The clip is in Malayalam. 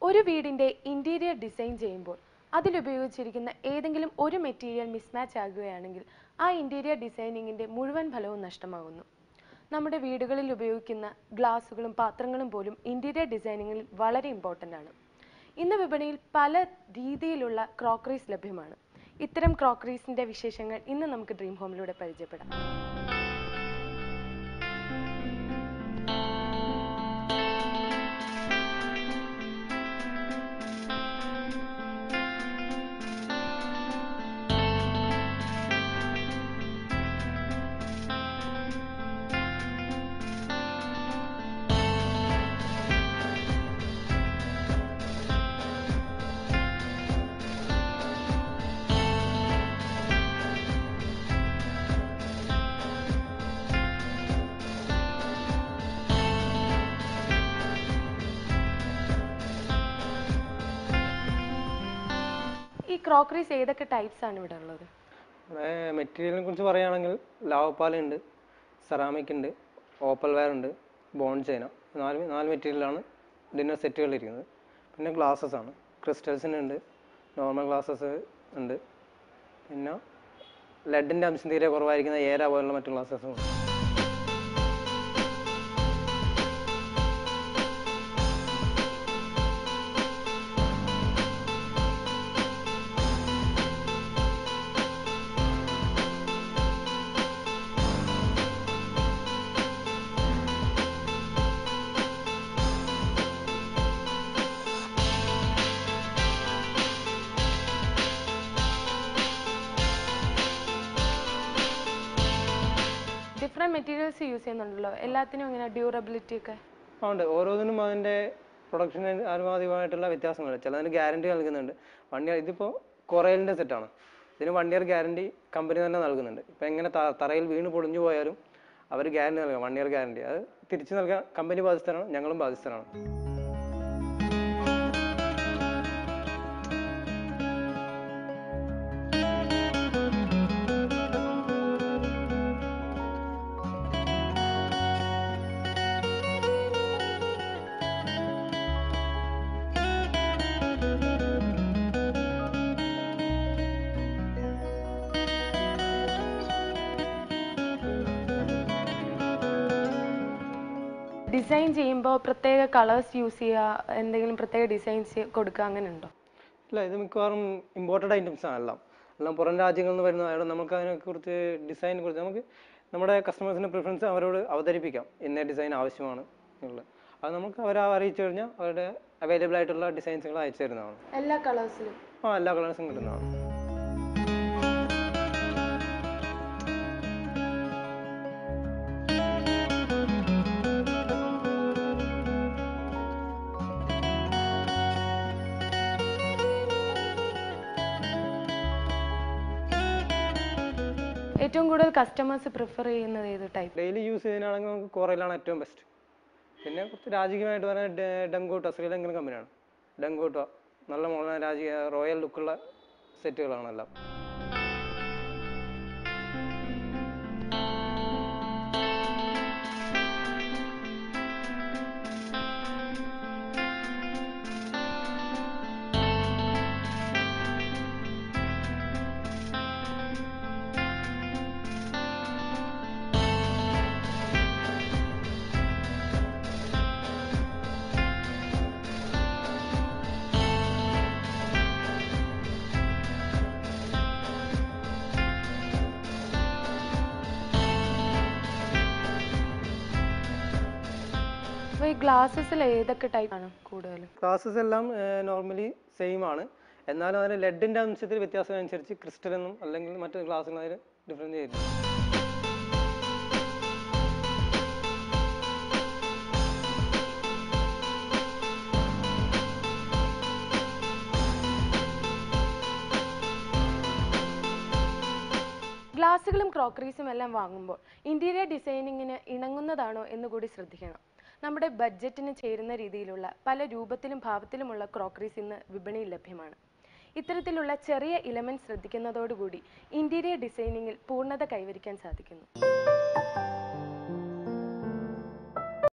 ഒരു വീടിന്റെ ഇന്റീരിയർ ഡിസൈൻ ചെയ്യുമ്പോൾ അതിലുപയോഗിച്ചിരിക്കുന്ന ഏതെങ്കിലും ഒരു മെറ്റീരിയൽ മിസ്മാച്ച് ആകുകയാണെങ്കിൽ ആ ഇന്റീരിയർ ഡിസൈനിങ്ങിന്റെ മുഴുവൻ ഫലവും നഷ്ടമാകുന്നു നമ്മുടെ വീടുകളിൽ ഉപയോഗിക്കുന്ന ഗ്ലാസുകളും പാത്രങ്ങളും പോലും ഇന്റീരിയർ ഡിസൈനിങ്ങിൽ വളരെ ഇമ്പോർട്ടൻ്റ് ആണ് ഇന്ന് വിപണിയിൽ പല രീതിയിലുള്ള ക്രോക്കറീസ് ലഭ്യമാണ് ഇത്തരം ക്രോക്കറീസിന്റെ വിശേഷങ്ങൾ ഇന്ന് നമുക്ക് ഡ്രീം ഹോമിലൂടെ പരിചയപ്പെടാം ഈ ക്രോക്കറീസ് ഏതൊക്കെ ടൈപ്സ് ആണ് ഇവിടെ ഉള്ളത് ഇവിടെ മെറ്റീരിയലിനെ കുറിച്ച് പറയുകയാണെങ്കിൽ ലാവപ്പാലുണ്ട് സെറാമിക് ഉണ്ട് ഓപ്പൽ വെയർ ഉണ്ട് ബോൺ ചൈന നാല് നാല് മെറ്റീരിയലാണ് ഡിന്നർ സെറ്റുകൾ ഇരിക്കുന്നത് പിന്നെ ഗ്ലാസസ് ആണ് ക്രിസ്റ്റൽസിന് ഉണ്ട് നോർമൽ ഗ്ലാസസ് ഉണ്ട് പിന്നെ ലെഡിൻ്റെ അംശം തീരെ കുറവായിരിക്കുന്ന ഏര പോലുള്ള മറ്റു ഗ്ലാസസും ഉണ്ട് ഡിഫറെൻറ്റ് മെറ്റീരിയൽസ് യൂസ് ചെയ്യുന്നുണ്ടല്ലോ എല്ലാത്തിനും ഇങ്ങനെ ഡ്യൂറബിലിറ്റി ഒക്കെ ആ, ഉണ്ട് ഓരോന്നിനും അതിൻ്റെ പ്രൊഡക്ഷന് അനുവാദികമായിട്ടുള്ള വ്യത്യാസങ്ങളുണ്ട് ചിലതിന് ഗ്യാരണ്ടി നൽകുന്നുണ്ട് വൺ ഇയർ ഇതിപ്പോൾ കൊറേലിൻ്റെ സെറ്റാണ് ഇതിന് വൺ ഇയർ ഗ്യാരണ്ടി കമ്പനി തന്നെ നൽകുന്നുണ്ട് ഇപ്പം എങ്ങനെ ത- തറയിൽ വീണ് പൊളിഞ്ഞു പോയാലും അവർ ഗ്യാരണ്ടി നൽകാം വൺ ഇയർ ഗ്യാരണ്ടി അത് തിരിച്ചു നൽകാൻ കമ്പനി ബാധ്യസ്ഥരാണ് ഞങ്ങളും ബാധ്യസ്ഥരാണ് ഡിസൈൻ ചെയ്യുമ്പോൾ പ്രത്യേക കളേഴ്സ് യൂസ് ചെയ്യുക എന്തെങ്കിലും പ്രത്യേക ഡിസൈൻസ് കൊടുക്കുക അങ്ങനെ ഉണ്ടോ ഇല്ല ഇത് മിക്കവാറും ഇമ്പോർട്ടഡ് ഐറ്റംസ് ആണ് എല്ലാം എല്ലാം പുറം രാജ്യങ്ങളിൽ നിന്ന് വരുന്നതായത് നമുക്ക് അതിനെക്കുറിച്ച് ഡിസൈനെ കുറിച്ച് നമുക്ക് നമ്മുടെ കസ്റ്റമേഴ്സിൻ്റെ പ്രിഫറൻസ് അവരോട് അവതരിപ്പിക്കാം ഇന്ന ഡിസൈൻ ആവശ്യമാണ് എന്നുള്ളത് അത് നമുക്ക് അവരെ അറിയിച്ചു കഴിഞ്ഞാൽ അവരുടെ അവൈലബിൾ ആയിട്ടുള്ള ഡിസൈൻസുകൾ അയച്ചു തരുന്നതാണ് എല്ലാ കളേഴ്സിലും ആ എല്ലാ കളേഴ്സും കിട്ടുന്നതാണ് ഏറ്റവും കൂടുതൽ കസ്റ്റമേഴ്സ് പ്രിഫർ ചെയ്യുന്നത് ഏത് ടൈപ്പ് ഡെയിലി യൂസ് ചെയ്യുന്നതാണെങ്കിൽ നമുക്ക് കോറയിലാണ് ഏറ്റവും ബെസ്റ്റ് പിന്നെ കുറച്ച് രാജകീയമായിട്ട് പറഞ്ഞാൽ ഡെങ്കോട്ടോ ശ്രീലങ്കൻ കമ്പനിയാണ് ഡെങ്കോട്ടോ നല്ല മോഡൽ രാജകീയ റോയൽ ലുക്കുള്ള സെറ്റുകളാണ് എല്ലാം അപ്പോൾ ഈ ഗ്ലാസസിൽ ഏതൊക്കെ ടൈപ്പ് ആണ് കൂടുതലും ക്ലാസ്സസ് എല്ലാം നോർമലി സെയിം ആണ് എന്നാലും അതിന് ലെഡിൻ്റെ അംശത്തിൽ വ്യത്യാസം അനുസരിച്ച് ക്രിസ്റ്റൽ എന്നും അല്ലെങ്കിൽ മറ്റു ഗ്ലാസ്സുകൾ അതിന് ഡിഫറൻറ്റ് ചെയ്യുന്നു ഗ്ലാസുകളും ക്രോക്കറീസും എല്ലാം വാങ്ങുമ്പോൾ ഇന്റീരിയർ ഡിസൈനിങ്ങിന് ഇണങ്ങുന്നതാണോ എന്ന് കൂടി ശ്രദ്ധിക്കണം നമ്മുടെ ബഡ്ജറ്റിന് ചേരുന്ന രീതിയിലുള്ള പല രൂപത്തിലും ഭാവത്തിലുമുള്ള ക്രോക്കറീസ് ഇന്ന് വിപണിയിൽ ലഭ്യമാണ് ഇത്തരത്തിലുള്ള ചെറിയ ഇലമെന്റ് ശ്രദ്ധിക്കുന്നതോടുകൂടി ഇന്റീരിയർ ഡിസൈനിങ്ങിൽ പൂർണ്ണത കൈവരിക്കാൻ സാധിക്കുന്നു